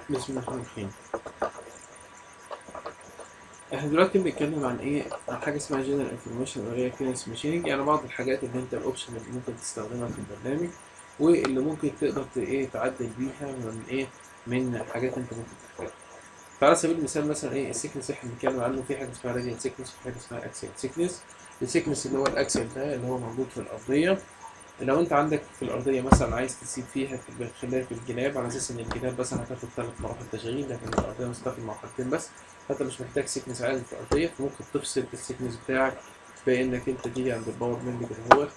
بسم الله الرحمن الرحيم احنا دلوقتي بنتكلم عن ايه عن حاجه اسمها جنرال انفورميشن اريا كلينس ماشيننج يعني بعض الحاجات اللي انت الاوبشن اللي ممكن تستخدمها في البرنامج واللي ممكن تقدر ت- ايه تعدل بيها من ايه من حاجات انت ممكن تحتاجها فعلى سبيل المثال مثلا ايه السيكنس احنا بنتكلم عنه في حاجه اسمها راديال سيكنس وفي حاجه اسمها اكسل سيكنس السيكنس اللي هو الاكسل ده اللي هو موجود في الارضيه لو انت عندك في الارضيه مثلا عايز تسيب فيها في بتخليها في الجناب على اساس ان الجناب مثلا هتاخد ثلاث مراحل تشغيل لكن الارضيه مش هتاخد مرحلتين بس فانت مش محتاج سيكنس عالي في الارضيه فممكن تفصل السيكنس بتاعك بانك انت تيجي عند الباور ميل كده هو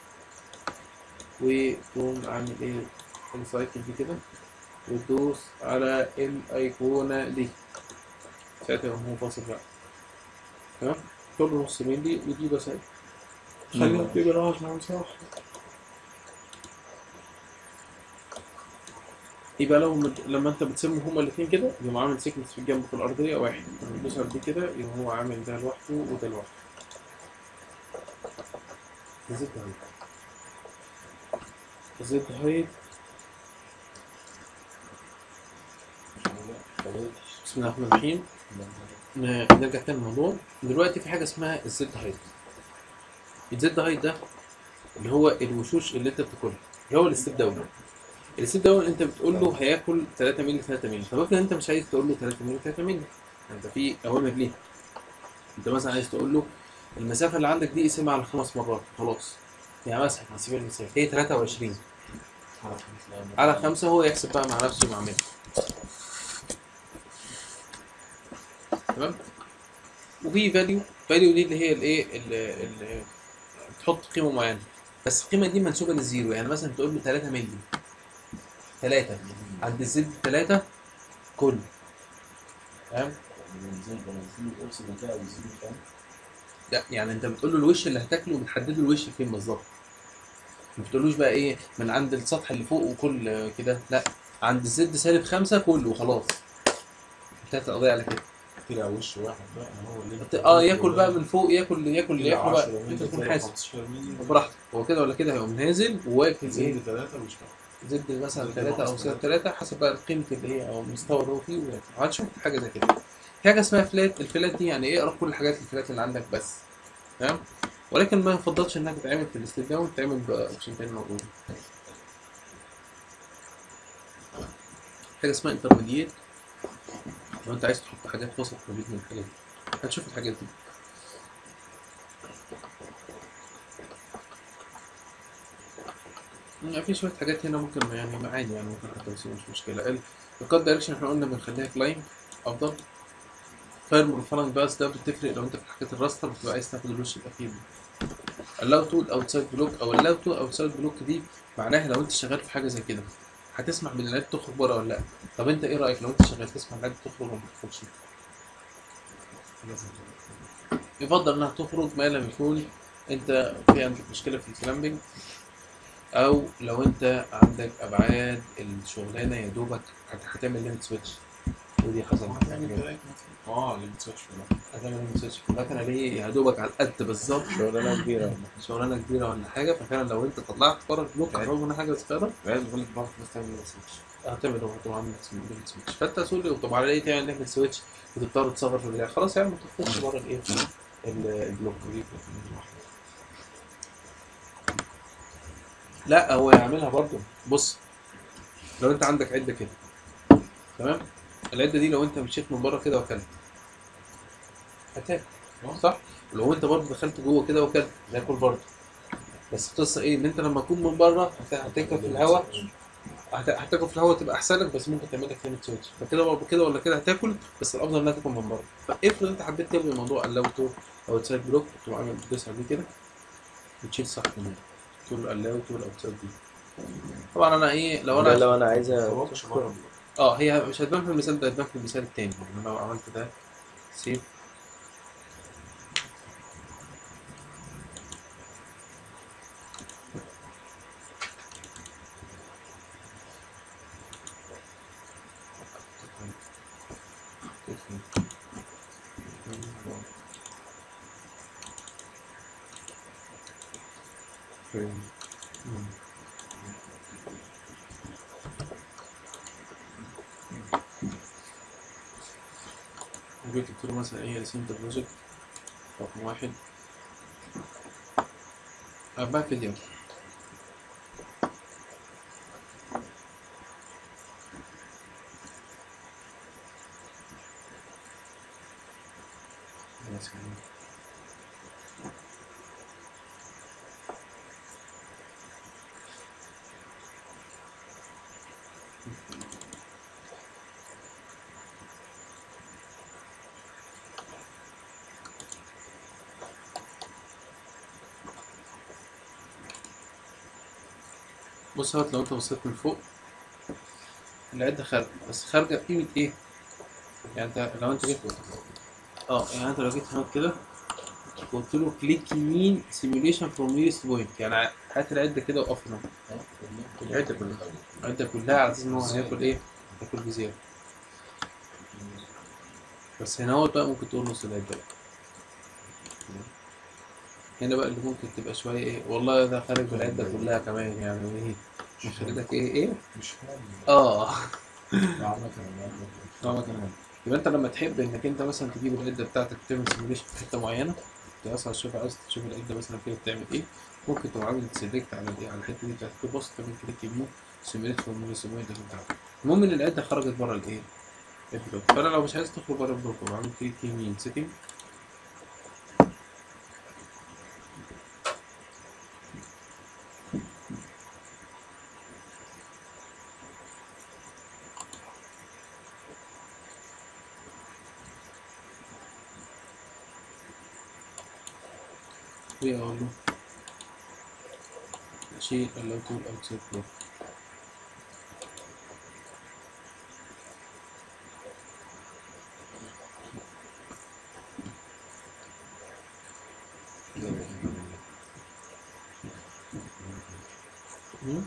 وتقوم عامل ايه السايكل دي كده وتدوس على الايقونه دي ساعتها هو فاصل بقى تمام كل نص ملي ودي بس اهي. خلينا في جراج لو صح يبقى لو مد... لما انت بتسموا هما الاثنين كده يقوم عامل سيكنس في الجنب في الارضيه واحد لما تدوس على دي كده يقوم هو عامل ده لوحده وده لوحده زد هايت زد هايت بسم الله الرحمن الرحيم ن- نرجع تاني للموضوع دلوقتي في حاجه اسمها الزد هايت الزد هايت ده اللي هو الوشوش اللي انت بتاكلها اللي هو الستيب داون الستيب داون انت بتقول له هياكل 3 مللي 3 مللي طب افرض انت مش عايز تقول له 3 مللي 3 مللي انت في اوامر ليه انت مثلا عايز تقول له المسافه اللي عندك دي اقسمها على خمس مرات خلاص يعني مثلا على سبيل المثال هي 23 على خمسة هو يحسب بقى مع نفسه مع منه تمام وفي فاليو فاليو دي اللي هي الايه اللي- اللي تحط قيمه معينه بس القيمه دي منسوبه للزيرو يعني مثلا تقول له 3 مللي 3 عند الزد 3 كل تمام لا يعني انت بتقول له الوش اللي هتاكله بتحدد له الوش فين بالظبط ما بتقولوش بقى ايه من عند السطح اللي فوق وكل كده لا عند الزد سالب خمسة كل وخلاص انتهت القضية على كده طلع وش واحد بقى هو اللي انت- اه ياكل بقى من فوق ياكل ياكل اللي ياكله بقى انت تكون حاسب براحتك هو كده ولا كده هيقوم نازل وواكل ايه زين ثلاثة مش زد مثلا زد ثلاثة أو ناقص سالب ثلاثة حسب بقى قيمة اللي هي أو المستوى اللي هو فيه وياكل. هتشوف حاجة زي كده في حاجة اسمها فلات الفلات دي يعني ايه اقرا كل الحاجات الفلات اللي عندك بس تمام ولكن ما يفضلش انها تتعمل في الاستيب داون تتعمل باوبشن تاني موجود حاجة اسمها انترميديت لو انت عايز تحط حاجات وسط ما بين الحاجات دي هتشوف الحاجات دي يعني في شوية حاجات هنا ممكن يعني عادي يعني ممكن حتى بس مش مشكلة الكات دايركشن احنا قلنا بنخليها كلاين أفضل فاير بروفايلنج باس ده بتفرق لو انت في حاجات الراستر بتبقى عايز تاخد الوش الأخير اللاو تول اوتسايد بلوك او اللاو تول اوتسايد بلوك دي معناها لو انت شغال في حاجة زي كده هتسمح بالعلاج تخرج بره ولا لا طب انت ايه رأيك لو انت شغال تسمح بالعلاج تخرج ولا ما تخرجش يفضل انها تخرج ما لم يكون انت في عندك مشكله في الكلامبنج او لو انت عندك ابعاد الشغلانه يا دوبك هت- هتعمل ليميت سويتش ودي حصلت اه اللي بتسويتش في ده. هتعمل ليميت سويتش في المكنه دي يا دوبك على القد بالظبط شغلانه كبيره شغلانه كبيره ولا حاجه ففعلا لو انت طلعت بره البلوك يعني- رغم انها حاجه صغيره لازم بقول لك بعض الناس تعمل سويتش هتعمل هو طبعا ليميت سويتش فانت تقول لي طب على ايه تعمل ليميت سويتش وتضطر تصغر في البدايه خلاص يا عم ما تخرجش بره الايه ال- البلوك لا هو يعملها برضه بص لو انت عندك عده كده تمام العده دي لو انت مشيت من بره كده وكلت هتاكل صح ولو انت برضه دخلت جوه كده وكلت هتاكل برضه بس القصه ايه ان انت لما تكون من بره هت- هتاكل في الهواء هت- هتاكل في الهواء تبقى احسن لك بس ممكن تعمل لك ليميت سويتش فكده ولا كده ولا كده هتاكل بس الافضل انها تاكل من بره فافرض انت حبيت تلغي موضوع اللاو او سايد بلوك تقوم عامل بتدوس على دي كده وتشيل صح منها تقول اللاو تقول او سايد دي طبعا انا ايه لو ده انا لو انا عايزه خرجش بره اه هي مش هتبان في المثال ده هتبان في المثال التاني يعني لو عملت ده سيف جيت قلت له مثلا ايه رسمت بروجكت رقم واحد أربعة فيديو مثلا بص اهوت لو انت بصيت من فوق العدة خارجة بس خارجة بقيمة ايه؟ يعني انت لو انت جيت اه يعني انت لو جيت هنا كده قلت له كليك يمين سيميوليشن فروم نيرست بوينت يعني هات العدة كده وقف هنا العدة كلها العدة كلها على اساس ان هو هياكل ايه؟ هياكل بزيادة بس هنا هو بقى ممكن تقول نص العدة بقى هنا بقى اللي ممكن تبقى شوية ايه والله ده خارج بالعدة كلها كمان يعني ايه مش خارجك ايه ايه مش فاهم اه عامة اه كمان يبقى انت لما تحب انك انت مثلا تجيب العده بتاعتك تعمل سيميوليشن في حته معينه انت اصلا تشوف عايز تشوف العده مثلا كده بتعمل ايه ممكن تبقى عامل سيلكت على الايه على الحته دي بتاعت تبص تعمل كليك يمين سيميوليت فروم السيميوليت بتاعتك المهم ان العده خرجت بره الايه البلوك فانا لو مش عايز تخرج بره البلوك بعمل كليك يمين سيتنج واقول له شيل allow tool outside block مم.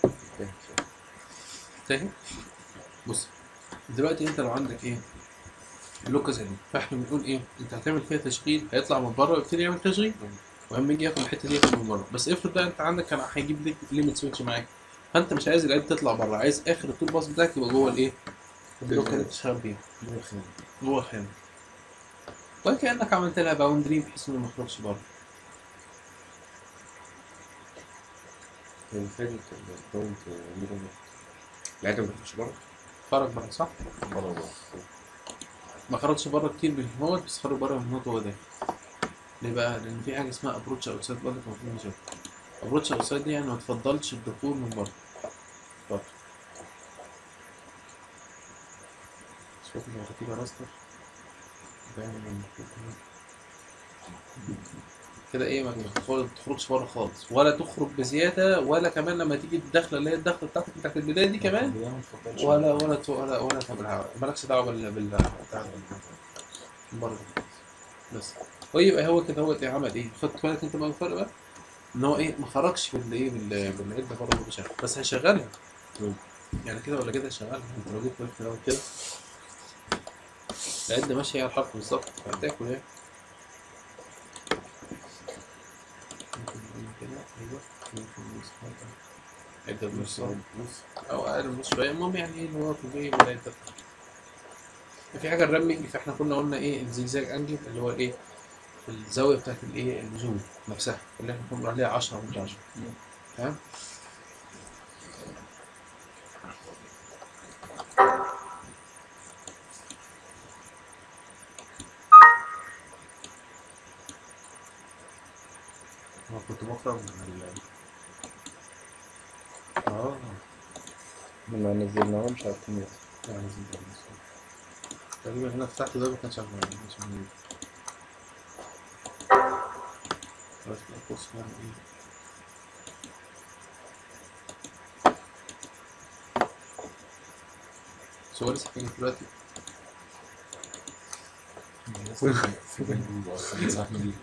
فاهم بص دلوقتي انت لو عندك ايه بلوكه زي دي فاحنا بنقول ايه انت هتعمل فيها تشغيل هيطلع من بره ويبتدي يعمل تشغيل ولما يجي ياخد الحته دي ياخد من بره بس افرض بقى انت عندك كان هيجيب لك ليميت سويتش معاك فانت مش عايز العيد تطلع بره عايز اخر التول باس بتاعك يبقى جوه الايه البلوكه اللي بتشتغل بيها جوه الخانه وكانك عملت لها باوندري بحيث انه ما يخرجش بره هي فادت البوينت ميرو العادة ما كانتش بره خرج بره صح؟ بره بره ما خرجش بره كتير من هنا بس خرج بره من هنا وهو داخل ليه بقى؟ لأن في حاجة اسمها ابروتش اوتسايد برضه المفروض نشوفها ابروتش اوتسايد دي يعني ما تفضلش الدخول من بره برضه شوف لو كتيبة راستر دايما من كده ايه ما تدخل- تخرجش بره خالص ولا تخرج بزياده ولا كمان لما تيجي الدخله اللي هي الدخله بتاعتك بتاعت البدايه دي كمان البداية ما تفضلش. ولا ولا ت- ولا ولا تعمل مالكش دعوه بال بال بتاع بره بس ويبقى هو كده هو ايه عمل ايه خدت بالك انت بقى من الفرق بقى ان هو ايه ما خرجش بال ايه بال- بالعده بره بشكل بس هيشغلها يعني كده ولا كده هيشغلها انت لو جيت بالك في الأول كده العده ماشيه على الحرف بالظبط فهتاكل ايه ممكن نقول كده ايوه ممكن نص حاجه عده بنص نص او اقل من نص شويه المهم يعني ايه اللي هو في الجاي ولا يتفق في حاجه الرامنج فاحنا كنا قلنا ايه الزيجزاج انجل اللي هو ايه الزاويه بتاعت الايه اللزوم نفسها اللي احنا كنا بنقول عليها 10 من 10 تمام أنا كنت بقرا من ال اه لما نزلناها مش عارفين يس يعني زي ده بس. تقريبا هنا فتحت ده ما كانش شغال مش موجود خلاص بقى بص نعمل ايه بس هو لسه حاجة دلوقتي في بنجو أصلا زحمة دي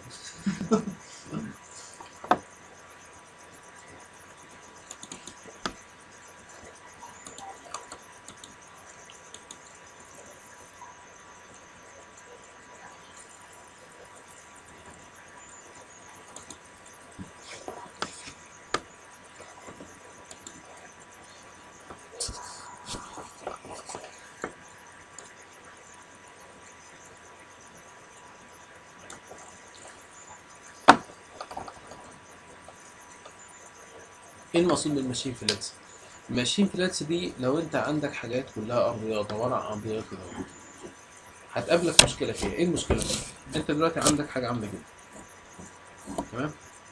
ايه المقصود بالماشين فلاتس الماشين فلاتس دي لو انت عندك حاجات كلها ارضيات عباره عن ارضيات كده هتقابلك مشكله فيها ايه المشكله انت دلوقتي عندك حاجه عامله كده تمام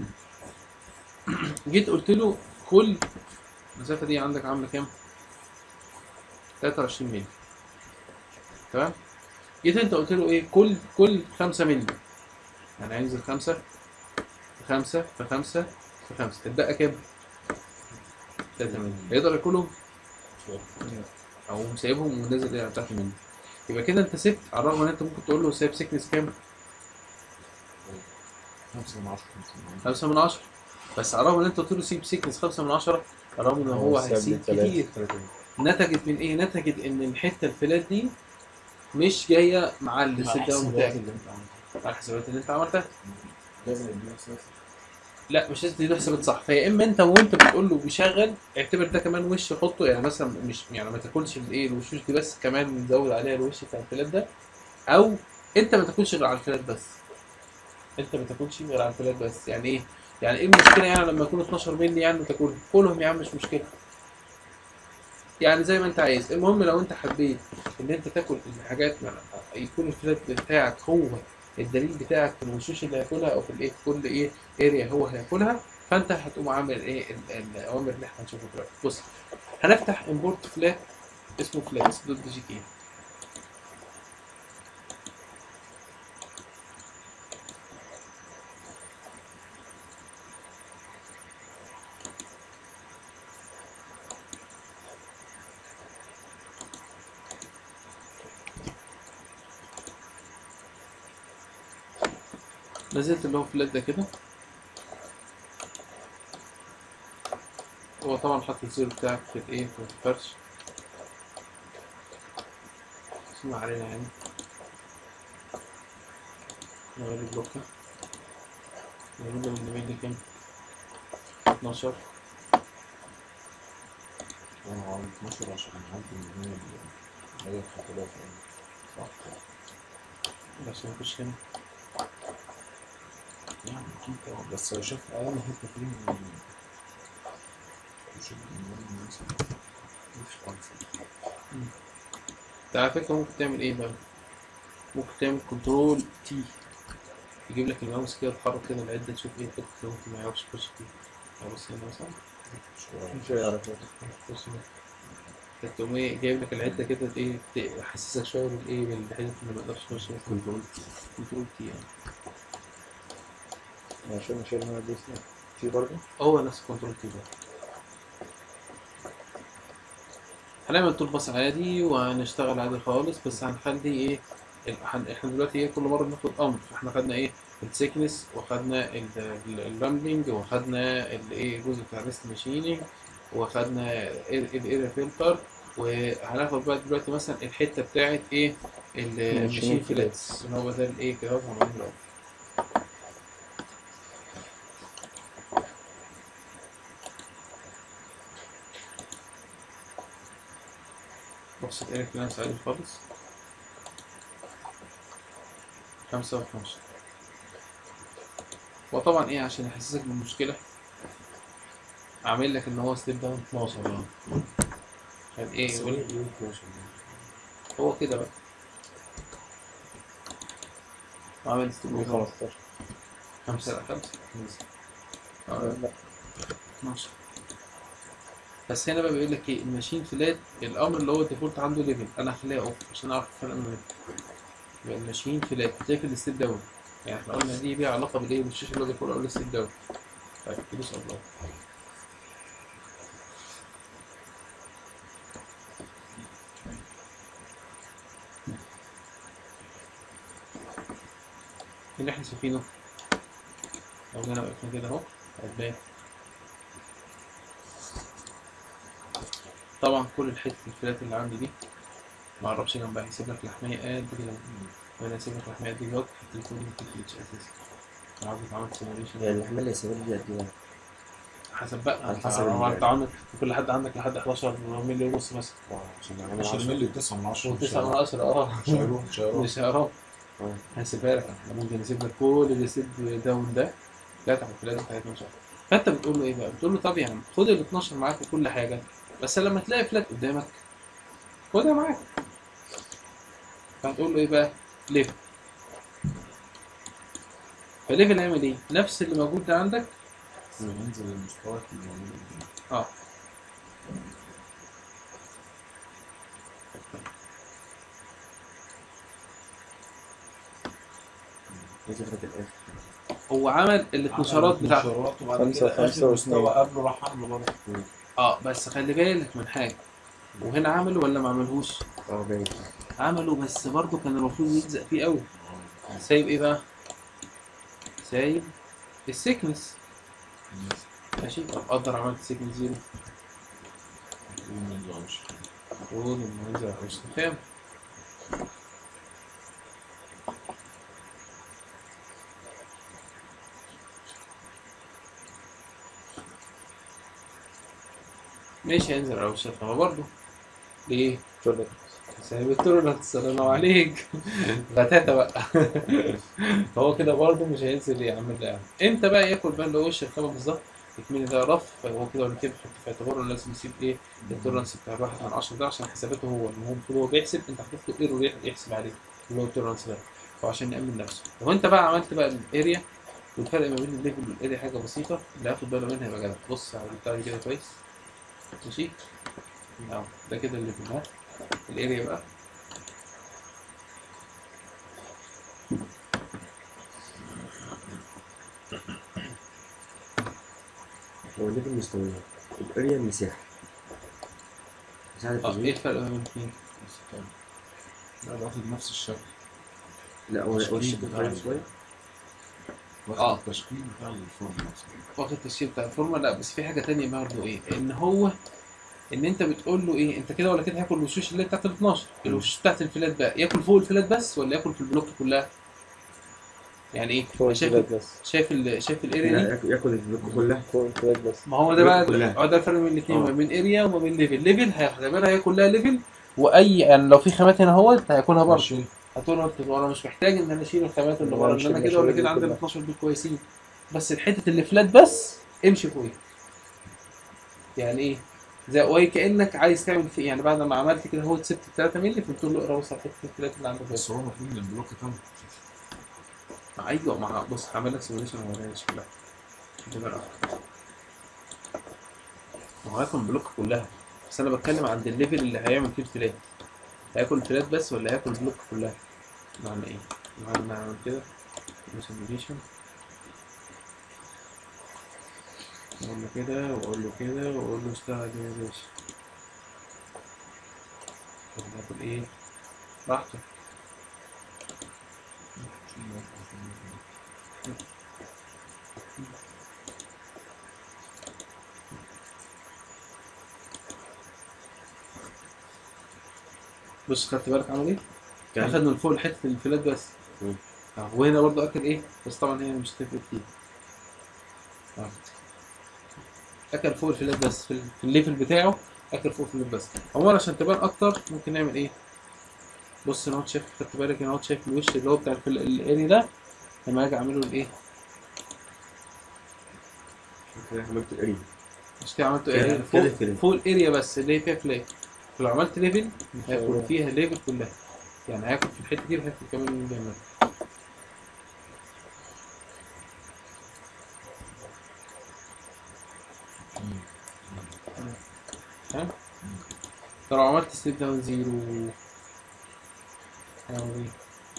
جيت قلت له كل المسافه دي عندك عامله كام 23 مللي تمام جيت انت قلت له ايه كل كل 5 مللي يعني هينزل 5 في 5 في 5 في 5 تبقى كام 3 مللي هيقدر ياكلهم او سايبهم ونازل ايه على تحت منه يبقى كده انت سبت على الرغم ان انت ممكن تقول له سايب سيكنس كام 5 من 10 5 من 10 بس على الرغم ان انت قلت له سيب سيكنس 5 من 10 على الرغم ان هو هو ساب لي هيسيب تلاتة. كتير نتجت من ايه؟ نتجت ان الحته الفلات دي مش جايه مع السيت داون بتاعك اللي انت عملتها مع الحسابات اللي انت عملتها لازم يديها احساس لا مش لازم تديله حسابات صح فيا اما انت وانت بتقول له بيشغل اعتبر ده كمان وش حطه يعني مثلا مش يعني ما تاكلش الايه الوشوش دي بس كمان نزود عليها الوش بتاع الفلات ده او انت ما تاكلش غير على الفلات بس انت ما تاكلش غير على الفلات بس يعني ايه؟ يعني ايه المشكله يعني لما يكون 12 مللي يعني تاكلهم كلهم يا عم مش مشكله يعني زي ما انت عايز المهم لو انت حبيت ان انت تاكل الحاجات مع- يكون الفلات بتاعك هو الدليل بتاعك في الوشوش اللي هياكلها او في الايه في كل ايه اريا هو هياكلها فانت هتقوم عامل ايه ال- الاوامر اللي احنا هنشوفها دلوقتي بص هنفتح امبورت فلات اسمه فلات دوت دي جي كي نزلت اللي هو فلات ده كده هو طبعا حط الزيرو بتاعك في الايه في الفرش اسمع علينا يعني نغير البلوكة نجيب له من اليمين دي كام 12 انا عملت 12 عشان عندي ان هي هي الخطوات صح عشان نخش هنا يعني اكيد طبعا بس لو شاف اقل حته فيه من- يشوف من مثلا مش عارف انت على فكرة ممكن تعمل ايه بقى ممكن تعمل كنترول تي يجيب لك الماوس كده تحرك كده العدة تشوف ايه الخطة اللي ممكن ما يعرفش يخش فيها يعني بص هنا مثلا شوية مش هيعرف بص هنا تقوم ايه جايب لك العدة كده ايه تحسسك شوية بالايه بالحتت اللي ما يقدرش يخش فيها كنترول كنترول تي يعني عشان نشيل هنا دي في برضه هو نفس كنترول تي ده هنعمل طول بص عادي وهنشتغل عادي خالص بس هنخلي ايه ال- هن- احنا دلوقتي ايه كل مره بناخد امر فاحنا خدنا ايه السيكنس وخدنا الرامبلينج وخدنا الايه الجزء بتاع الريست ماشينينج وخدنا الاير فلتر وهناخد بقى دلوقتي مثلا الحته بتاعت ايه الماشين فلاتس اللي هو ده الايه كده هنعمله دلوقتي. بص الاير كلانس عادي خالص خمسة واتناشر وطبعا ايه عشان يحسسك بالمشكلة عامل لك ان هو ستيب داون 12 يعني عشان ايه يقول ايه 12 هو كده بقى عامل ستيب دي داون 15 خمسة لا خمسة آه، لا 12 بس هنا بقى بيقول لك ايه الماشين فلات الامر اللي هو الديفولت عنده ليفل انا هخليها اوف عشان اعرف الفرق ما بينهم يبقى الماشين فلات تقفل الستيب داون يعني احنا قلنا دي ليها علاقه بالايه بالشاشه اللي هو ديفولت او الستيب داون طيب دوس الله اللي احنا شايفينه لو جينا وقفنا كده اهو هتلاقي طبعا كل الحته الفلات اللي عندي دي ما اعرفش جنبها هيسيب لك لحمية قد كده وانا هيسيب لك لحمية قد كده حتى يكون ما تفلتش اساسا انا عاوز اتعمل سيموليشن يعني الحمل يسيبها لي قد ايه؟ حسب بقى على حسب هو ال- انت عامل كل حد عندك لحد 11 مللي ونص مثلا عشان نعمل 10 10 مللي 9 من 10 و9 من 10 اه مش هيروح مش هيروح مش هيعرف آه. هسيبها لك احنا ممكن نسيب لك كل اللي سيب داون ده لا تحت الفلات بتاعتنا مش عارف فانت بتقول له ايه بقى بتقول له طب يا عم خد ال 12 معاك وكل حاجه بس لما تلاقي فلات قدامك خدها معاك فهتقول له ايه بقى ليفل فليفل هيعمل ايه نفس اللي موجود ده عندك ينزل المستوى اللي موجود قدامي. اه ايه فكرة الاخر هو عمل ال 12 بتاعته اتناشرات وبعد خمسة كده وخمسة آخر مستوى واثنين. قبله راح عامله برضه اه بس خلي بالك من حاجه وهنا عمله ولا ما عملهوش اه باين عمله بس برضه كان المفروض يلزق فيه قوي سايب ايه بقى سايب السيكنس ماشي طب قدر عملت سيكنس زيرو قول انه ينزل على كام ماشي هينزل على وش الخامة برضه ليه؟ تولد سايب التورنت الله عليك غتاتة بقى فهو كده برضه مش هينزل يعمل ده امتى بقى ياكل بقى اللي هو وش الخامة بالظبط يكمل ده رف فهو كده ولا كده بيحط في اعتباره لازم يسيب ايه التورنس بتاع الواحد من 10 ده عشان حساباته هو ان هو المفروض هو بيحسب انت حطيت له ايرور يحسب عليه اللي هو التورنس ده فعشان يأمن نفسه لو انت بقى عملت بقى الاريا والفرق ما بين الليفل والاريا حاجه بسيطه اللي هاخد باله منها يبقى جدع بص على البتاع دي كده كويس ماشي اهو ده كده الليفل ها الاريا بقى هو الليفل مستويين الاريا المساحة مساحة اه ايه التشغيل الفرق ما بين الاثنين لا باخد نفس الشكل لا هو هو الشكل بتاعه شوية واخد آه. التشكيل بتاع الفورم نفسه واخد التشكيل بتاع الفورمه لا بس في حاجه تانية برضه ايه ان هو ان انت بتقول له ايه انت كده ولا كده هاكل الوشوش اللي هي بتاعت ال 12 الوشوش بتاعت الفلات بقى ياكل فوق الفلات بس ولا ياكل في البلوك كلها يعني ايه فوق شايف الفلات بس شايف ال شايف الاريا دي لا ياكل ياكل البلوك كلها فوق الفلات بس ما هو ده بقى كلها. هو ده الفرق بين الاثنين آه. ما بين اريا وما بين ليفل ليفل هيعتبرها هي كلها ليفل واي يعني لو في خامات هنا اهوت هياكلها برضه ماشي. هتقول له طب انا مش محتاج ان انا اشيل الخامات اللي لا، بره مش ان انا مش كده ولا هشيل كده عندي ال كلها. 12 دول كويسين بس الحته اللي فلات بس امشي فوقيها يعني ايه زي وهي كانك عايز تعمل في يعني بعد ما عملت كده هو سبت 3 مللي فقلت له اقرا بص على حته الفلات اللي عندك بس هو المفروض ان البلوك كام مع ايوه مع بص هعمل لك سيموليشن وهوريها شكلها ده بقى ما هو هياكل البلوك كلها بس انا بتكلم عند الليفل اللي هيعمل فيه الفلات هياكل الفلات بس ولا هياكل البلوك كلها معنى ايه؟ معنى نعمل كده سيموليشن اقول له كده واقول له كده واقول له اشتغل يا باشا طب ناكل ايه؟ براحته بص خدت بالك عمل ايه؟ كان- اخد من فوق حته الفلات بس مم. اه وهنا برضه اكل ايه؟ بس طبعا هي مش هتفرق كتير اه اكل فوق الفلات بس في, ال- في الليفل بتاعه اكل فوق الفلات بس عموما عشان تبان اكتر ممكن نعمل ايه؟ بص انا اهوت شايف خدت بالك انا اهوت شايف الوش اللي هو بتاع الفل- الاري ده لما اجي اعمله الايه؟ كده عملت الاريا مش كده عملت كده- ايه؟ كده فوق الفلات. فوق الاريا بس اللي هي فيها فلات لو عملت ليفل هياكل الله. فيها ليفل كلها يعني هياكل في الحته دي وهياكل كمان من الجنة ها؟ لو عملت ستيب داون زيرو هيعمل ايه؟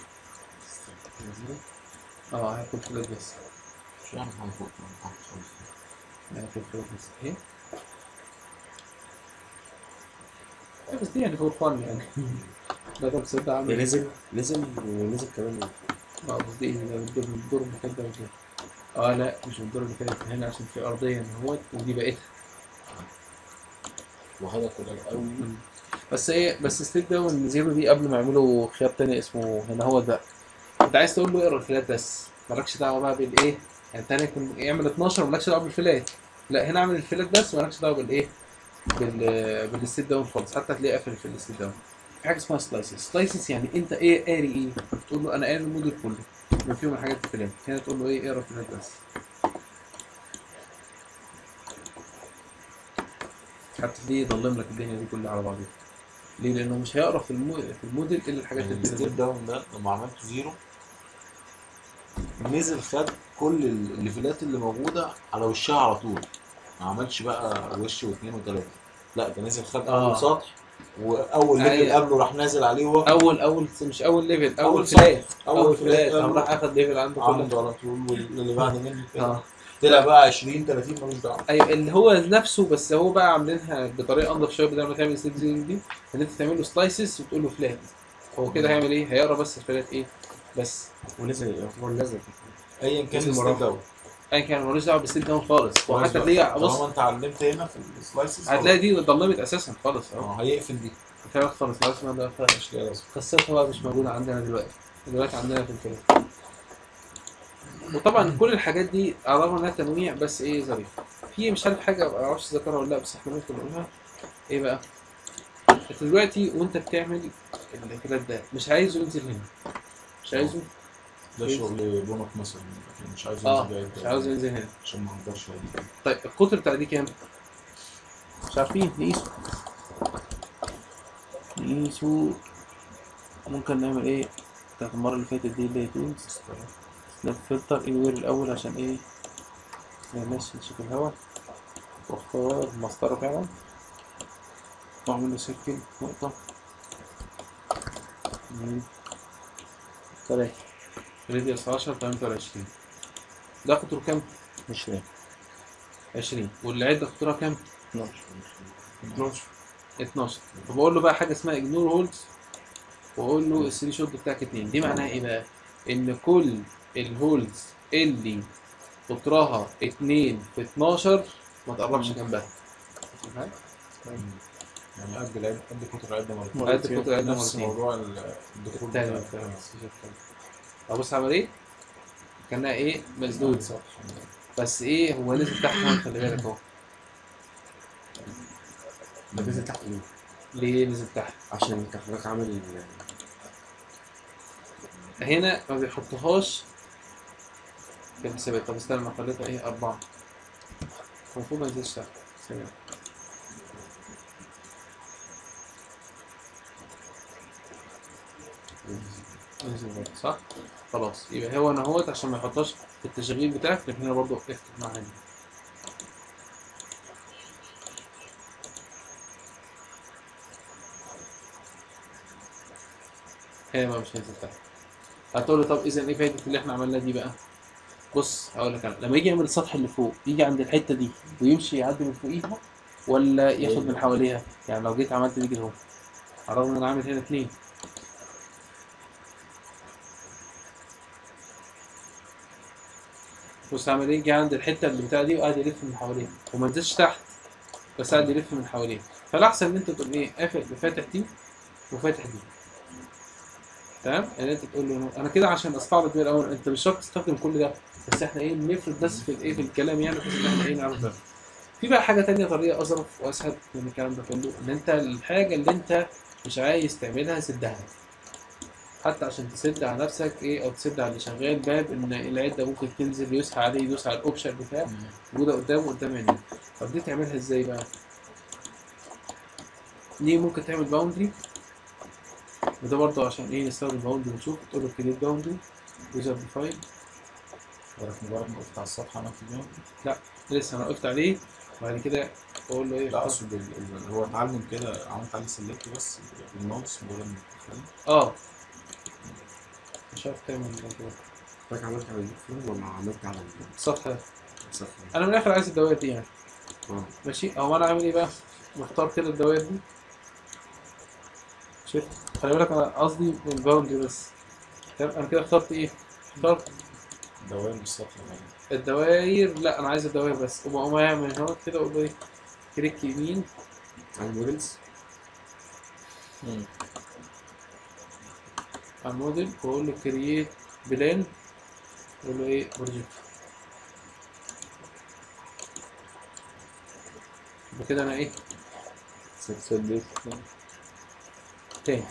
اه هياكل فلات بس مش عارف على فوق ولا تحت خالص. هياكل فلات بس ايه؟ إيه بس دي يعني فور فن يعني لا طب تصدق ده عامل نزل نزل ونزل كمان اه بس دي ده الدور الدور اللي فات ده وكده. اه لا مش الدور اللي فات هنا عشان في ارضيه ان هو ودي بقيتها وهذا كده قوي بس ايه بس ستيب داون زيرو دي قبل ما يعملوا خيار تاني اسمه هنا هو ده انت عايز تقول له اقرا الفلات بس مالكش دعوه بقى بالايه يعني تاني يكون يعمل 12 مالكش دعوه بالفلات لا هنا اعمل الفلات بس مالكش دعوه بالايه بال بالستيب داون خالص حتى هتلاقيه قافل في الستيب داون في حاجه اسمها سلايسز سلايسز يعني انت ايه قاري ايه تقول له انا قاري الموديل كله من فيهم الحاجات الفلات هنا تقول له ايه اقرا الفلات بس هتلاقيه يضلم لك الدنيا دي كلها على بعضها ليه؟ لانه مش هيقرا في المو... في الموديل الا الحاجات اللي الستيب بتنزل داون ده لما عملته زيرو نزل خد كل الليفلات اللي موجوده على وشها على طول ما عملش بقى وش واثنين وثلاثه لا ده نزل خد آه. اول سطح واول ليفل أيوة. قبله راح نازل عليه هو اول اول مش اول ليفل اول أول فلات سطح. اول فلات قبله قام راح اخد ليفل عنده كله عنده على طول واللي بعد منه كده. اه طلع بقى 20 30 ملوش دعوه ايوه اللي هو نفسه بس هو بقى عاملينها بطريقه انضف شويه بدل ما تعمل سيلزينج دي ان انت تعمل له سلايسز وتقول له فلات هو كده هيعمل ايه؟ هيقرا بس الفلات ايه؟ بس ونزل يعتبر نزل ايا كان نزل الستيب مراحل. داون اي كان ملوش دعوه بالستيب داون خالص هو حتى تلاقيه بص طالما انت علمت هنا في السلايسز هتلاقي دي اتضلمت اساسا خالص اهو اه هيقفل دي هتلاقي خالص خلاص ما ده مش ليها لازمه قصتها بقى مش موجوده عندنا دلوقتي دلوقتي عندنا في الفيلم وطبعا كل الحاجات دي على الرغم انها تنويع بس ايه ظريف في مش عارف حاجه ما اعرفش اذكرها ولا لا بس احنا ممكن نقولها ايه بقى انت دلوقتي وانت بتعمل الكلام ده مش عايزه ينزل هنا مش عايزه ده شغل بونك مثلا لكن مش عايز اه ينزل بعيد مش عاوز ينزل هنا عشان ما اقدرش أقول. طيب القطر بتاع دي كام؟ مش عارفين نقيسه نقيسه ممكن نعمل ايه بتاعت المرة اللي فاتت دي اللي هي تونز نعمل فلتر انوير الأول عشان ايه ماشي نشوف الهوا واختار مسطرة فعلا واعمل له سيركل نقطة اتنين تلاتة راديوس عشرة تلاتة وعشرين ده قطره كام؟ مش فاهم 20 والعدة قطرها كام؟ 12 12 12 فبقول له بقى حاجه اسمها اجنور هولدز واقول له الثري شوت بتاعك 2 دي معناها ايه بقى؟ ان كل الهولدز اللي قطرها 2 في 12 ما تقربش جنبها يعني قد العد قد قطر العده مرتين قد قطر العدة نفس مرتين. موضوع ال- الدخول التاني بتاع- التاني. ابص عمل ايه؟ كانها ايه؟ مسدود صح. بس ايه هو نزل تحت هون خلي بالك اهو ده نزل تحت ليه؟ ليه نزل تحت؟ عشان انت حضرتك عامل هنا ما بيحطهاش في الحسابات طب استنى ما خليتها ايه أربعة المفروض ما ينزلش تحت ثانية. نزل برضه، صح؟ خلاص يبقى هو انا اهوت عشان ما يحطهاش في التشغيل بتاعك لكن هنا برضه اكتب معانا هي ما مش هينزل تحت هتقول لي طب اذا ايه فايده اللي احنا عملناه دي بقى بص هقول لك انا لما يجي يعمل السطح اللي فوق يجي عند الحته دي ويمشي يعدي من فوقيها ولا ياخد من حواليها يعني لو جيت عملت دي كده اهو على الرغم ان انا عامل هنا اتنين بص عامل ايه جه عند الحته اللي بتاع دي وقعد يلف من حواليها وما نزلش تحت بس قعد يلف من حواليها فالاحسن ان انت تقوم ايه قافل فاتح دي وفاتح دي تمام يعني انت تقول له انا كده عشان استعرض بيه الاول انت مش شرط تستخدم كل ده بس احنا ايه بنفرض بس في الايه في الكلام يعني بس ان احنا ايه نعرف ده في بقى حاجه تانية طريقه اظرف واسهل من الكلام ده كله ان انت الحاجه اللي انت مش عايز تعملها سدها حتى عشان تسد على نفسك ايه او تسد على اللي شغال باب ان العده ممكن تنزل يدوس عليه يدوس على الاوبشن بتاعه موجوده قدامه قدام عينيه طب دي تعملها ازاي بقى؟ دي ممكن تعمل باوندري وده برضه عشان ايه نستخدم باوندري ونشوف تقول له كريت باوندري يوزر ديفاين عارف مجرد ما وقفت على الصفحه انا في اليوم لسه انا وقفت عليه وبعد كده بقول له ايه لا اقصد ال- ال- هو اتعلم كده عملت عليه سلكت بس بالماوس مجرد ما تتكلم. اه مش عارف تعمل إيه كده حضرتك عملت على الدكتور ولا عملت على السطح ده الصفحة؟ انا من الاخر عايز الدوائر دي يعني اه ماشي اهو انا عامل ايه بقى مختار كده الدوائر دي شفت خلي بالك انا قصدي من الباوندري بس تمام انا كده اخترت ايه اخترت دوام السطح يعني الدوائر لا انا عايز الدوائر بس وبقوم اعمل هنا كده اقول له ايه كليك يمين على المودلز على الموديل واقول له كرييت بلان واقول له ايه بروجكت يبقى كده انا ايه سديت تاني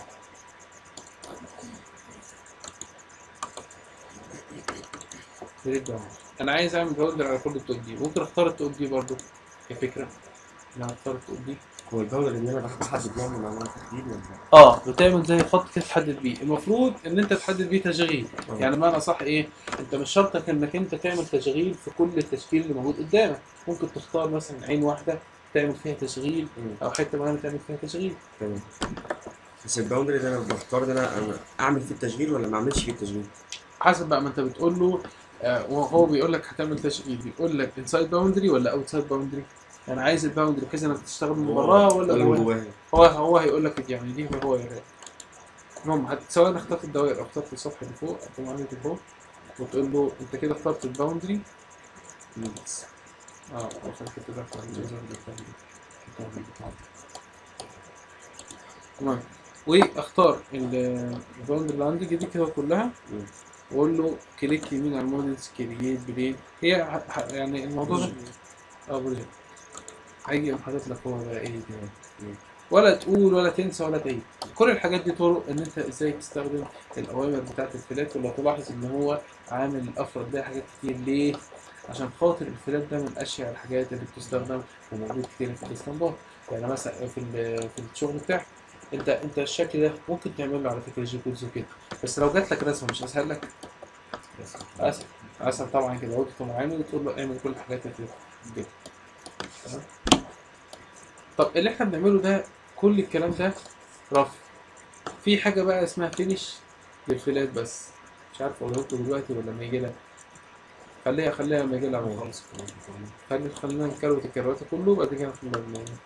كرييت داون انا عايز اعمل باوندر على كل التوب دي ممكن اختار التوب دي برضو كفكره اللي هتضطر تقول دي هو الباودر ان انا بحدد نوع من انواع التحديد ولا اه بتعمل زي خط كده تحدد بيه المفروض ان انت تحدد بيه تشغيل آه. يعني معنى صح ايه انت مش شرطك انك انت تعمل تشغيل في كل التشكيل اللي موجود قدامك ممكن تختار مثلا عين واحده تعمل فيها تشغيل مم. او حته معينه تعمل فيها تشغيل تمام بس الباوندري ده انا بختار ده انا أنا اعمل فيه التشغيل ولا ما اعملش فيه التشغيل؟ حسب بقى ما انت بتقول له آه وهو بيقول لك هتعمل تشغيل بيقول لك انسايد باوندري ولا اوتسايد باوندري يعني عايز الباوندري بحيث انك تشتغل من براها ولا ولا من جواها جواها؟ هو هو هيقول لك يعني دي هو يراك المهم هت- سواء اخترت الدوائر او اخترت السطح اللي فوق او معاملة فوق وتقول له انت كده اخترت الباوندري بس. اه عشان كده ده كان جزء من الباوندري. تمام واختار ال- الباوندري اللي عندي دي كده كلها مم. واقول له كليك يمين على المودلز كرييت بلين هي ه- ه- يعني الموضوع ده اه بروجكت هيجي يقوم حاطط لك هو بقى ايه كده مم. ولا تقول ولا تنسى ولا تعيد كل الحاجات دي طرق ان انت ازاي تستخدم الاوامر بتاعت الفلات ولا تلاحظ ان هو عامل افرد ده حاجات كتير ليه عشان خاطر الفلات ده من اشهر الحاجات اللي بتستخدم وموجود كتير في الاستنباط يعني مثلا في ال- في الشغل بتاعك انت انت الشكل ده ممكن تعمل له على فكره جي كودز وكده بس لو جات لك رسمه مش اسهل لك اسهل اسهل طبعا كده لو انت معامل وتقول له اعمل كل الحاجات اللي كده تمام؟ طب اللي احنا بنعمله ده كل الكلام ده رف في حاجه بقى اسمها فينش للفيلات بس مش عارف اقولها لكم دلوقتي ولا لما يجي لها خليها خليها لما يجي لها خالص خلي خلينا نكروت الكروات كله وبعد كده نخلينا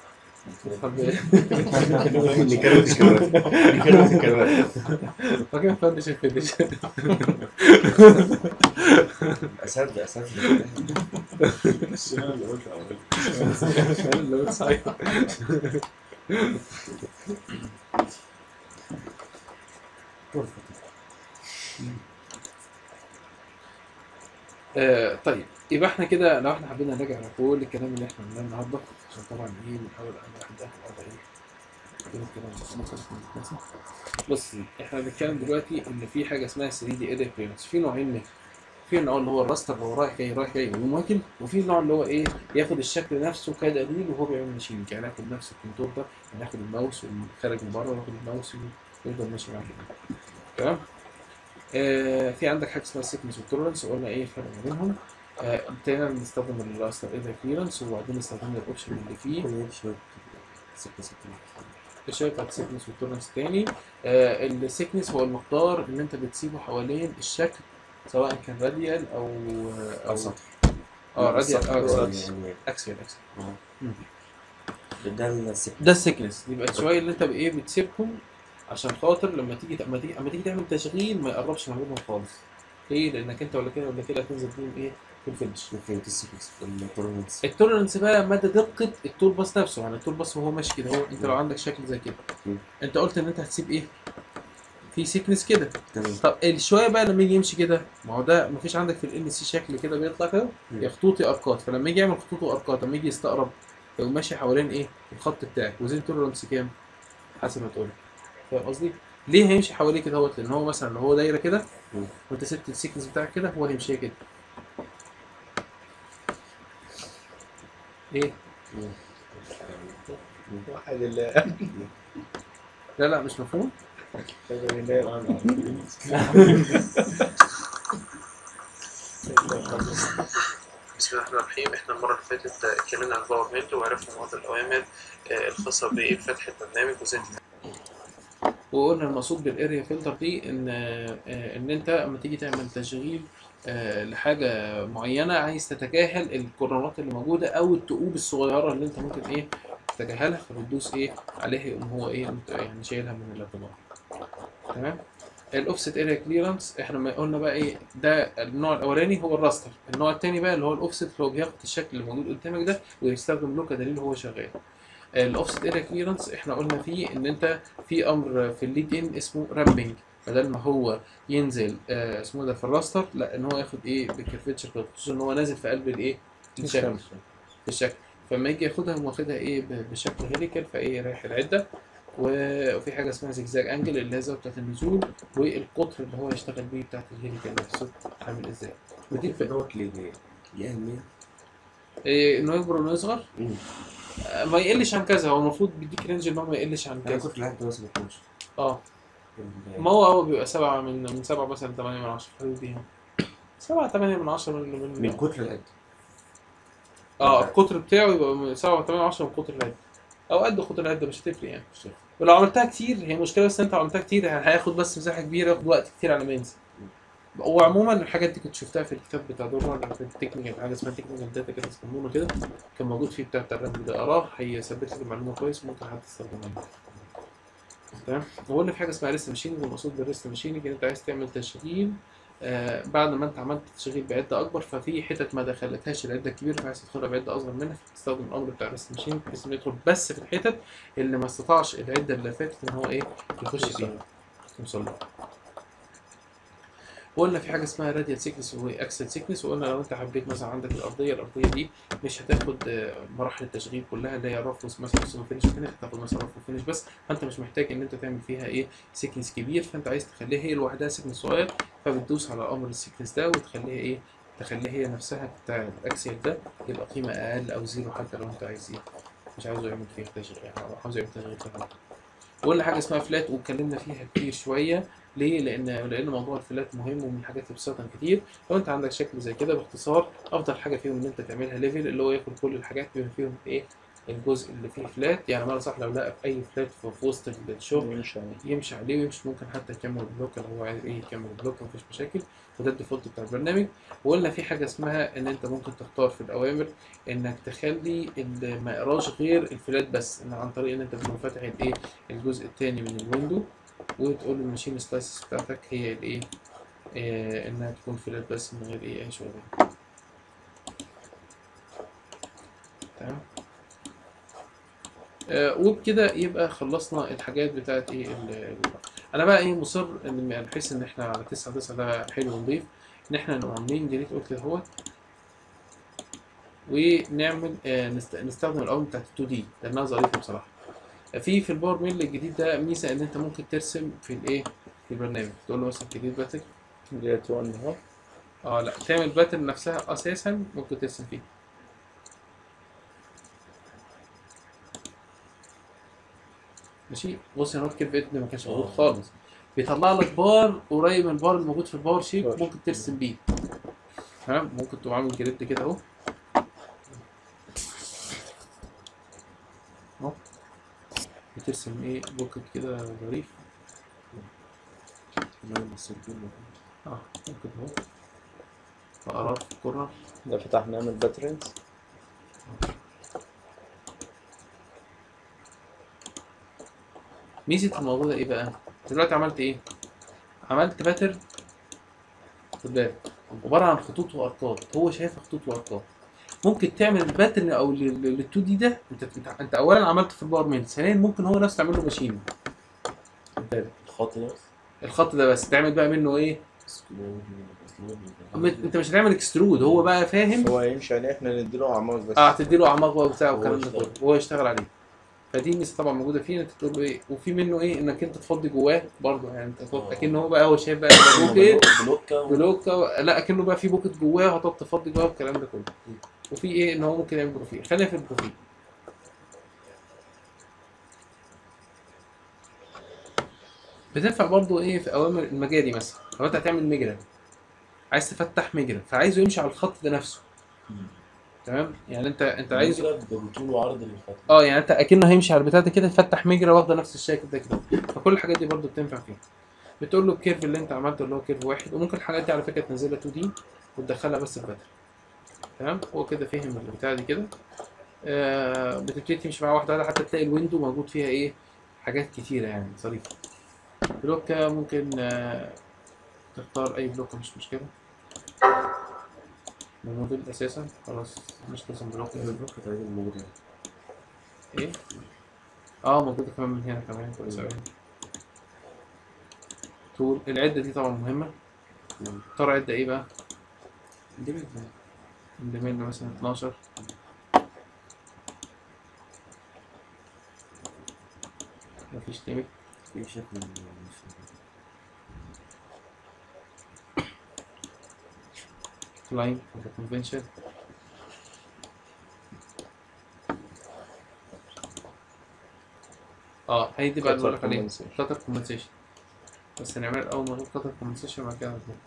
نكروت الكروات نكروت الكروات بعد كده نفنش الفينش اسد اسد بس انا اللي قلت اول اللي بتصير آه طيب يبقى احنا كده لو احنا حبينا نراجع على كل الكلام اللي احنا قلناه النهارده عشان طبعا ايه بنحاول ان واحد ياخد وضع ايه كده الكلام بس ممكن يكون متناسب. بص احنا بنتكلم دلوقتي ان في حاجه اسمها 3 دي ايديت بيرنس في نوعين منها في النوع اللي هو الراستر اللي هو رايح جاي رايح جاي ومواكب وفي النوع اللي هو ايه ياخد الشكل نفسه كدليل وهو بيعمل ماشين يعني ياخد نفس الكونتور ده يعني ياخد الماوس وخارج من بره وياخد الماوس ويفضل ماشي معاه كده تمام آه في عندك حاجه اسمها سيكنس والتولرنس وقلنا ايه الفرق ما بينهم آه ابتدينا بنستخدم الراستر ايدر كليرنس وبعدين استخدمنا الاوبشن اللي فيه ستة ستة الشويه بتاعت السيكنس والتولرنس تاني آه السيكنس هو المقدار اللي انت بتسيبه حوالين الشكل سواء كان راديال او او أو سطح. اه راديال اه يعني اكسيال اكسيال ده السكة ده السيكنس يبقى الشويه اللي انت بايه بتسيبهم عشان خاطر لما تيجي لما تيجي لما تيجي تعمل تشغيل ما يقربش ما بينهم خالص ليه؟ لانك انت ولا كده ولا كده هتنزل بيهم ايه في الفينش فهمت السكنس التولرنس التولرنس بقى مدى دقه التول باس نفسه يعني التول باس وهو ماشي كده هو انت لو عندك شكل زي كده مم. انت قلت ان انت هتسيب ايه؟ في سيكنس كده تمام طب الشويه بقى لما يجي يمشي كده ما هو ده مفيش عندك في الان سي شكل كده بيطلع كده مم. يا خطوط يا ارقات فلما يجي يعمل خطوط وارقات لما يجي يستقرب يقوم ماشي حوالين ايه الخط بتاعك وزين تولرنس كام حسب ما تقول فاهم قصدي ليه هيمشي حواليه كده اهوت لان هو مثلا لو هو دايره كده مم. وانت سبت السيكنس بتاعك كده هو هيمشي كده ايه واحد الله لا لا مش مفهوم بسم الله الرحمن الرحيم احنا المره اللي فاتت اتكلمنا عن الباور ميل وعرفنا بعض الاوامر آه، الخاصه بفتح البرنامج وزي وقلنا المقصود بالاريا فلتر دي ان آه، ان انت لما تيجي تعمل تشغيل آه، لحاجه معينه عايز تتجاهل الكورنرات اللي موجوده او التقوب الصغيره اللي انت ممكن ايه تتجاهلها فبتدوس ايه عليها يقوم هو ايه مت- يعني شايلها من الاعتبار تمام الاوفست اريا كليرنس احنا ما قلنا بقى ايه ده النوع الاولاني هو الراستر النوع الثاني بقى اللي هو الاوفست اللي هو بياخد الشكل اللي موجود قدامك ده ويستخدم له كدليل وهو شغال الاوفست اريا كليرنس احنا قلنا فيه ان انت في امر في الليد ان اسمه رامبنج بدل ما هو ينزل آه اسمه ده في الراستر لا ان هو ياخد ايه بالكيرفتشر كده خصوصا ان هو نازل في قلب الايه الشكل في الشكل فلما يجي ياخدها يقوم واخدها ايه ب- بشكل هيليكال فايه رايح العده و- وفي حاجه اسمها زجزاج انجل اللي هي الزاويه بتاعت النزول والقطر اللي هو يشتغل بيه بتاعت الهيليكال نفسه عامل ازاي ودي الفكره دوت ليه ليه أهمية؟ إيه انه يكبر وانه يصغر مم. آه، ما يقلش عن كذا هو المفروض بيديك رينج ان هو ما يقلش عن انا كذا كنت لعبت مثلا 12 اه ما هو هو بيبقى سبعة من من سبعة مثلا تمانية من عشرة الحدود دي يعني. سبعة تمانية من عشرة من من, من كتر العد اه القطر بتاعه يبقى من سبعة تمانية من عشرة من قطر العدة أو قد قطر العدة مش هتفرق يعني ولو عملتها كتير هي مشكلة بس أنت لو عملتها كتير هياخد بس مساحة كبيرة ياخد وقت كتير على ما ينسى وعموما الحاجات دي كنت شفتها في الكتاب بتاع دورة في التكنيكال حاجة اسمها تكنيكال داتا كده يسمونه كده كان موجود فيه بتاع بتاع الرد ده أراه هيثبت لك المعلومة كويس ممكن حد تستخدمها تمام وقلنا في حاجة اسمها ريست ماشينج والمقصود بالريست ماشينج إن أنت عايز تعمل تشغيل آه بعد ما انت عملت تشغيل بعده اكبر ففي حتت ما دخلتهاش العده الكبيره فعايز تدخلها بعده اصغر منها فتستخدم الامر بتاع الريست ماشين بحيث انه يدخل بس في الحتت اللي ما استطاعش العده اللي فاتت ان هو ايه يخش فيها يوصل لها وقلنا في حاجه اسمها راديال سيكنس واكسل سيكنس وقلنا لو انت حبيت مثلا عندك الارضيه الارضيه دي مش هتاخد آه، مراحل التشغيل كلها اللي هي رف مثلا بس وفينش وفينش هتاخد مثلا رف وفينش بس فانت مش محتاج ان انت تعمل فيها ايه سيكنس كبير فانت عايز تخليها هي لوحدها سيكنس صغير فبتدوس على امر السيكنس ده وتخليها ايه تخليها هي نفسها بتاع الاكسل ده يبقى قيمه اقل او زيرو حتى لو انت عايز ايه مش عاوزه يعمل فيها تشغيل يعني أو عاوز يعمل تشغيل فقط وقلنا حاجه اسمها فلات واتكلمنا فيها كتير شويه ليه؟ لان لان موضوع الفلات مهم ومن الحاجات اللي بتستخدم كتير لو انت عندك شكل زي كده باختصار افضل حاجه فيهم ان انت تعملها ليفل اللي هو ياخد كل الحاجات بما فيهم ايه الجزء اللي فيه فلات يعني معنى صح لو لقى في اي فلات في في وسط الشغل يمشي عليه. يمشي عليه ويمشي ممكن حتى يكمل البلوك لو هو عايز ايه يكمل البلوك مفيش مشاكل وده الديفولت بتاع البرنامج وقلنا في حاجه اسمها ان انت ممكن تختار في الاوامر انك تخلي ال- ما يقراش غير الفلات بس ان عن طريق ان انت تكون فاتح الايه الجزء الثاني من الويندو وتقول الماشين سلايسز بتاعتك هي الايه آه انها تكون فلات بس من غير ايه اي شغل تمام آه وبكده يبقى خلصنا الحاجات بتاعت ايه ال- ال- انا بقى ايه مصر ان بحيث ان احنا على 9 9 ده حلو ونضيف ان احنا نبقى عاملين ديليت قلت كده اهوت ونعمل آه نست... نستخدم الاول بتاعت 2 دي لانها ظريفه بصراحه في في الباور ميل الجديد ده ميزه ان انت ممكن ترسم في الايه في البرنامج تقول له مثلا جديد باتل ديت 1 اهو اه لا تعمل باتل نفسها اساسا ممكن ترسم فيه ماشي بص هنا كيف اتنين ما كانش موجود خالص بيطلع لك بار قريب من البار الموجود في الباور شيب باور ممكن ترسم بيه تمام ممكن تقوم عامل جريد كده اهو اهو بترسم ايه بوكت كده ظريف اه ممكن اهو فقرات كرة ده فتح نعمل باترنز ميزة الموضوع ده ايه بقى؟ دلوقتي عملت ايه؟ عملت باترن خد بالك عبارة عن خطوط وارقام هو شايفها خطوط وارقام ممكن تعمل الباترن او لل 2 دي ده انت انت, انت اولا عملت في الباور ميل ثانيا ممكن هو نفسه تعمل له ماشين خد بالك الخط ده الخط ده بس تعمل بقى منه ايه؟ انت مش هتعمل اكسترود هو بقى فاهم هو يمشي عليه احنا نديله اعمار بس اه هتدي له اعماق بقى وبتاع هو والكلام ده يشتغل. كله وهو يشتغل عليه فدي ميزه طبعا موجوده فيه انت تقول له ايه وفي منه ايه انك انت تفضي جواه برضه يعني انت تفضي آه. اكن هو بقى هو شايف بقى ده بوكيت بلوكة و- بلوكه لا اكنه بقى في بوكيت جواه وهتقعد تفضي جواه والكلام ده كله وفي ايه ان هو ممكن يعمل بروفيل خلينا في البروفيل بتنفع برضه ايه في اوامر المجاري مثلا لو انت هتعمل مجرى عايز تفتح مجرى فعايزه يمشي على الخط ده نفسه مم. تمام يعني انت انت عايز كده بطول وعرض الخط اه يعني انت اكنه هيمشي على البتاع ده كده تفتح مجرى واخده نفس الشكل ده كده فكل الحاجات دي برضو بتنفع فيه بتقول له الكيرف اللي انت عملته اللي هو كيرف واحد وممكن الحاجات دي على فكره تنزلها 2 دي وتدخلها بس في باترن تمام هو كده فهم البتاع دي كده آه بتبتدي تمشي معاه واحده واحده حتى تلاقي الويندو موجود فيها ايه حاجات كتيره يعني ظريفه بلوكة ممكن آه تختار اي بلوكة مش مشكله الموديل اساسا خلاص مش لازم بلوكة البلوك تقريبا موجود يعني ايه اه موجودة كمان من هنا كمان كويس اوي طول العدة دي طبعا مهمة مم. اختار عدة ايه بقى؟ دي بقى عندنا مثلا 12 مفيش ليميت في شكل مش كلاين ولا كونفنشن اه هي دي بقى اللي بقول لك Cutter عليها compensation. كاتر كومبنسيشن بس نعمل اول ما نقول كاتر كومبنسيشن بعد كده نبدأ.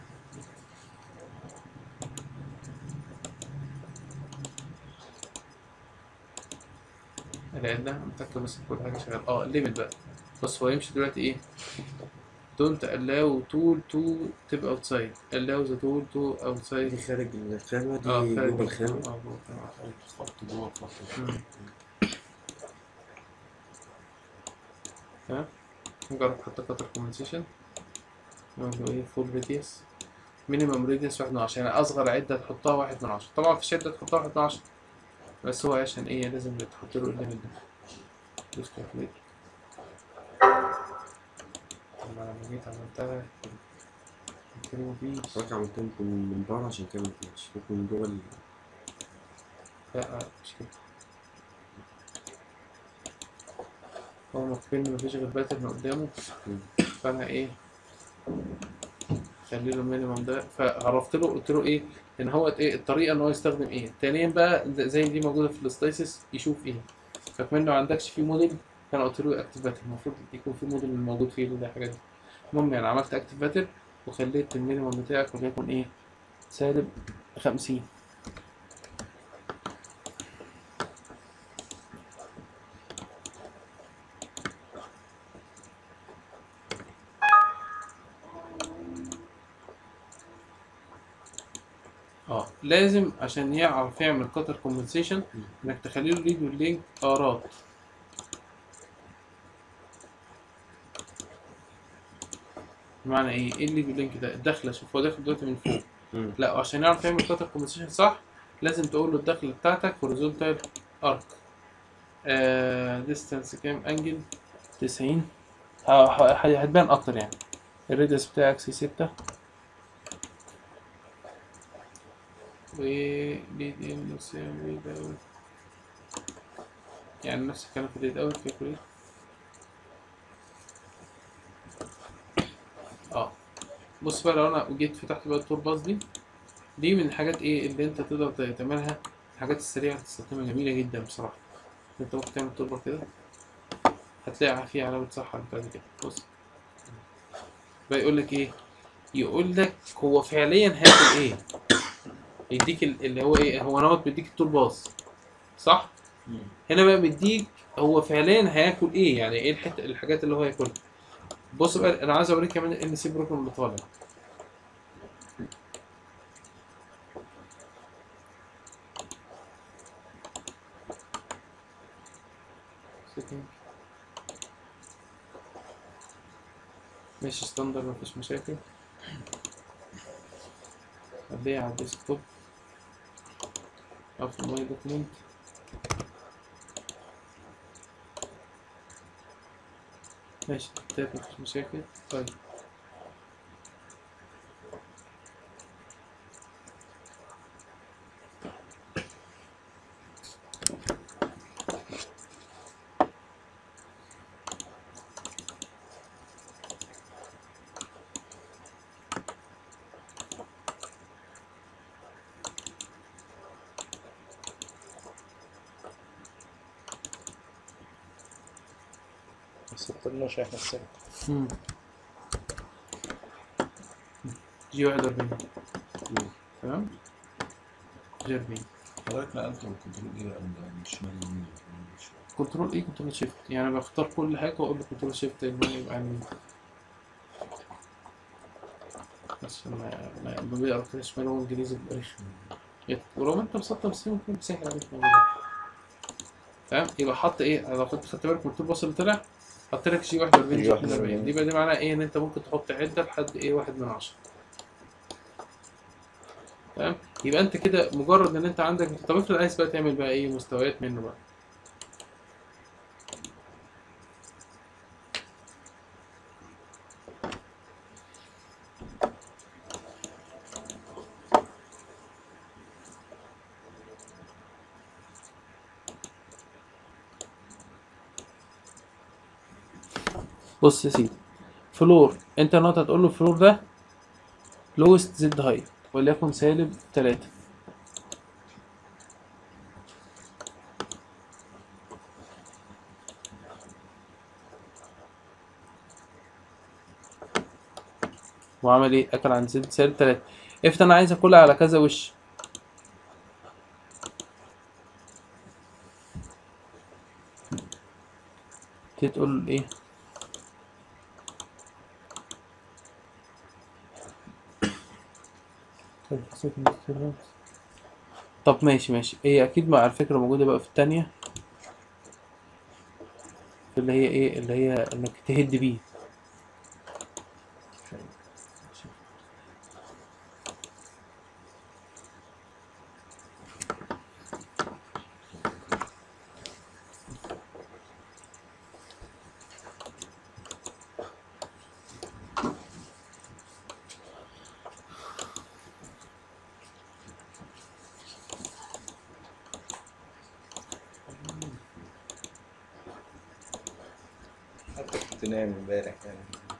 العدة متأكد بس كل حاجة شغالة اه الليمت بقى بص هو يمشي دلوقتي ايه don't allow tool to تبقى outside allow the tool to دي outside خارج الخامة دي اه جوه خارج الخامة اه جوه الخامة. خط جوه الخط مم. تمام نجرب حتى كتر كومنسيشن نقول له ايه فول ريديوس مينيمم ريديوس واحد من عشرة يعني أصغر عدة تحطها واحد من عشرة طبعا مفيش عدة تحطها واحد من عشرة بس هو عشان ايه لازم تحط له الليمت ده دوس كالكوليت لما لما جيت عملتها قلت له مفيش حضرتك عملتهم من من بره عشان كده مفيش ممكن من جوه ال- لا مش كده هو مكفيني مفيش غير باترن قدامه مم. فانا ايه خلي له المينيمم ده فعرفت له قلت له ايه ان هو ايه الطريقه ان هو يستخدم ايه ثانيا بقى ده- زي دي موجوده في الاستايسس يشوف ايه فكمان لو عندكش فيه موديل فانا قلت له اكتف باتر المفروض يكون في موديل موجود فيه ده الحاجات دي المهم يعني عملت اكتف باتر وخليت المينيمم بتاعك وليكن ايه سالب خمسين اه لازم عشان يعرف يعمل كتر كومبنسيشن انك تخلي له ريد واللينك ارات بمعنى ايه؟ ايه اللي باللينك ده؟ الدخله شوف هو داخل دلوقتي من فوق مم. لا وعشان يعرف يعمل كتر كومبنسيشن صح لازم تقول له الدخله بتاعتك هوريزونتال ارك آه ديستانس كام انجل 90 ه- ه- هتبان اكتر يعني الريديوس بتاعك سي 6 و ليد ان يساوي دوت يعني نفس الكلام في الليد اوت كالكوليت اه بص بقى لو انا جيت فتحت بقى التور باص دي دي من الحاجات ايه اللي انت تقدر تعملها الحاجات السريعة اللي تستخدمها جميلة جدا بصراحة انت ممكن تعمل تور باص كده هتلاقي فيه علامة صح بتاع كده بص بقى يقول لك ايه يقول لك هو فعليا هياكل ايه يديك ال- اللي هو ايه هو نوت بيديك التور باص صح هنا بقى مديك هو فعليا هياكل ايه يعني ايه الحته الحاجات اللي هو هياكلها بص بقى انا عايز اوريك كمان ان سي بروجرام اللي طالع setting. ماشي ستاندر مفيش مشاكل خليها على الديسكتوب او في الماي دوكيمنت ماشي كتاب مفيش مشاكل طيب ما سطرناش احنا السنة مم. جي واحد وأربعين تمام جي أربعين حضرتك نقلت الكنترول ايه بقى من الشمال لليمين كنترول ايه كنترول شيفت يعني بختار كل حاجة واقول له كنترول شيفت ان هو يبقى عامل بس عشان ما ما ما بيقرا كده شمال هو انجليزي بيبقى رخم يت- ولو ما انت مسطب بس ممكن بيسهل عليك الموضوع فاهم يبقى حط ايه لو كنت خدت بالك من التور باص اللي طلع حط لك جي 41 جي جي 41. 42 دي بقى دي معناها ايه ان انت ممكن تحط عده لحد ايه واحد من عشرة تمام يبقى انت كده مجرد ان انت عندك طب افرض عايز بقى تعمل بقى ايه مستويات منه بقى بص يا سيدي فلور انت النقطة هتقول له الفلور ده لوست زد هايت وليكن سالب تلاتة وعمل ايه اكل عند زد سالب تلاتة افرض انا عايز اكلها على كذا وش تيجي تقول ايه طب ماشي ماشي هي اكيد مع الفكرة موجودة بقى في التانية في اللي هي ايه اللي هي انك تهد بيه حتى كنت نايم امبارح يعني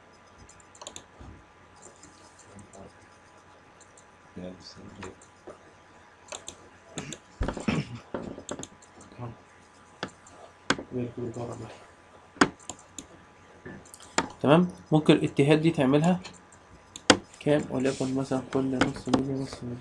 يا بسم الله. تمام ممكن الاتهاد دي تعملها كام وليكن مثلا كل نص ملي نص ملي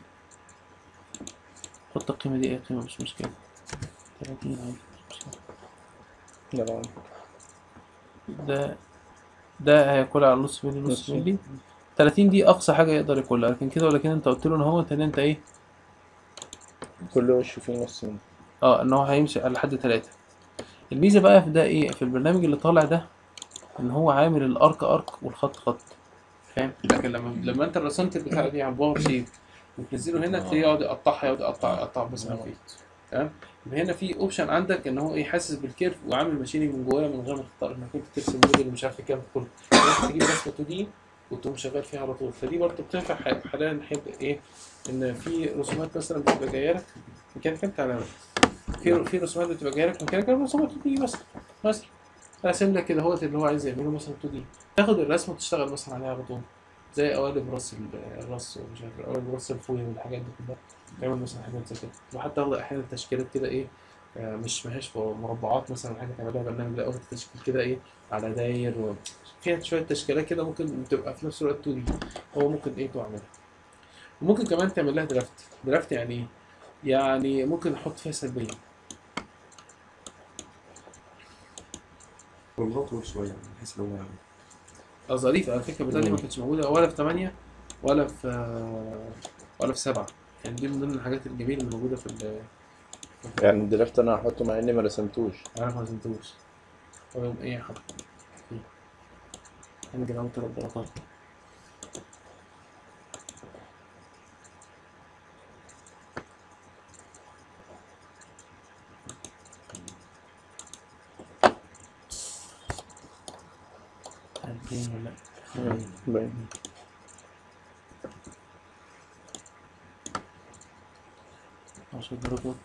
حط القيمة دي اي قيمة مش مشكلة تلاتين عادي مش مشكلة لا لا ده ده هياكلها على نص ملي نص نص ملي 30 دي اقصى حاجه يقدر ياكلها لكن كده ولا كده انت قلت له ان هو انت ان انت ايه كل وش فيه نص منه اه ان هو هيمشي على حد ثلاثة الميزه بقى في ده ايه في البرنامج اللي طالع ده ان هو عامل الارك ارك والخط خط فاهم لكن لما لما انت رسمت البتاعه دي على باور شيب وتنزله هنا تلاقيه يقعد يقطعها يقعد يقطع يقطع بس ما فيه تمام يبقى هنا في اوبشن عندك ان هو ايه حاسس بالكيرف وعامل ماشينج من جوايا من غير ما تختار انك انت ترسم موديل مش عارف كام كله ممكن تجيب رسمه 2 دي وتقوم شغال فيها على طول فدي برضه بتنفع ح- حاليا نحب ايه ان في رسومات مثلا بتبقى جايه لك ميكانيكال تعالى في في رسومات بتبقى جايه لك ميكانيكال رسومات 2 دي مثلا مثلا راسم لك كده هو اللي هو عايز يعمله مثلا 2 دي تاخد الرسمه وتشتغل مثلا عليها على طول زي قوالب راس ال- الراس ومش عارف قوالب راس الفوي والحاجات دي كلها تعمل مثلا حاجات زي كده وحتى تاخد احيانا تشكيلات كده ايه آه، مش ماهيش في مربعات مثلا حاجه تعملها برنامج لا واخد تشكيل كده ايه على داير و... فيها شويه تشكيلات كده ممكن تبقى في نفس الوقت 2 دي هو ممكن ايه تعملها وممكن كمان تعمل لها درافت درافت يعني ايه يعني ممكن نحط فيها سلبيه والغلط شويه بحيث ان هو اه ظريف على فكره البتاعه دي ما كانتش موجوده ولا في 8 ولا في ولا في 7 يعني دي من ضمن الحاجات الجميله اللي موجوده في ال يعني الدرافت انا هحطه مع اني ما رسمتوش عارف ما زنتوش هو يوم ايه حط انا كده قلت رب غلطان عارفين ولا لأ؟ باين عشان درجات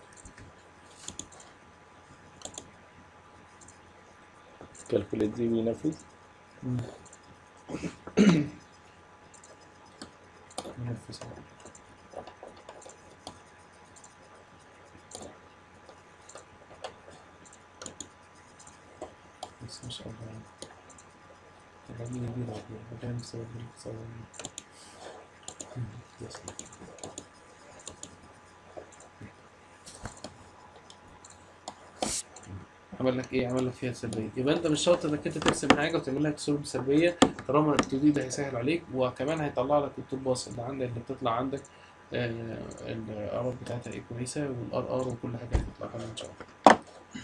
الكالكوليت دي بينفذ نفس بس مش قادر العميل دي رابية مكان بسبب الاتصال عمل لك ايه عمل لك فيها سلبيه يبقى انت مش شرط انك انت ترسم حاجه وتعمل لها كسور سلبيه طالما ال 2 دي ده هيسهل عليك وكمان هيطلع لك التول باص اللي عندك اللي بتطلع عندك الارات بتاعتها ايه كويسه والار ار وكل حاجه هتطلع كمان ان شاء الله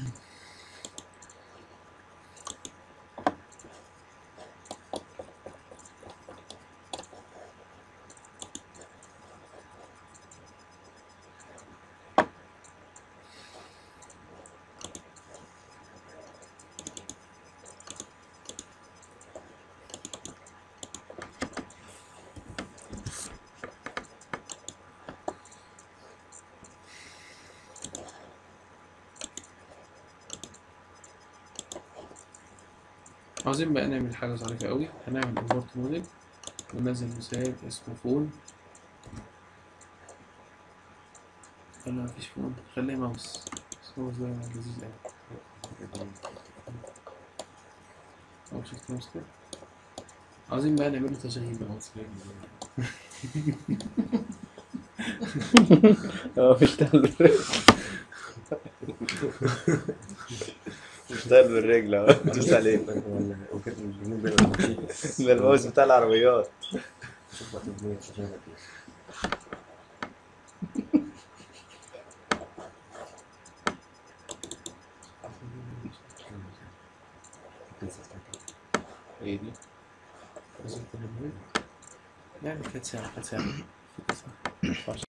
عاوزين بقى نعمل حاجة ظريفة قوي هنعمل import موديل وننزل مثال اسمه فون ولا مفيش فون خليه ماوس بس ماوس ده لذيذ قوي أو شفت ماوس كده عاوزين بقى نعمله تشغيل بقى اه بيشتغل بالرجل بيشتغل بالرجل اهو دوس عليه ولا وكده الجنون ده ولا شيء. ده الماوس بتاع العربيات شوف بقى الدنيا شغالة كده. ايه دي؟ يعني كانت ساعة كانت ساعة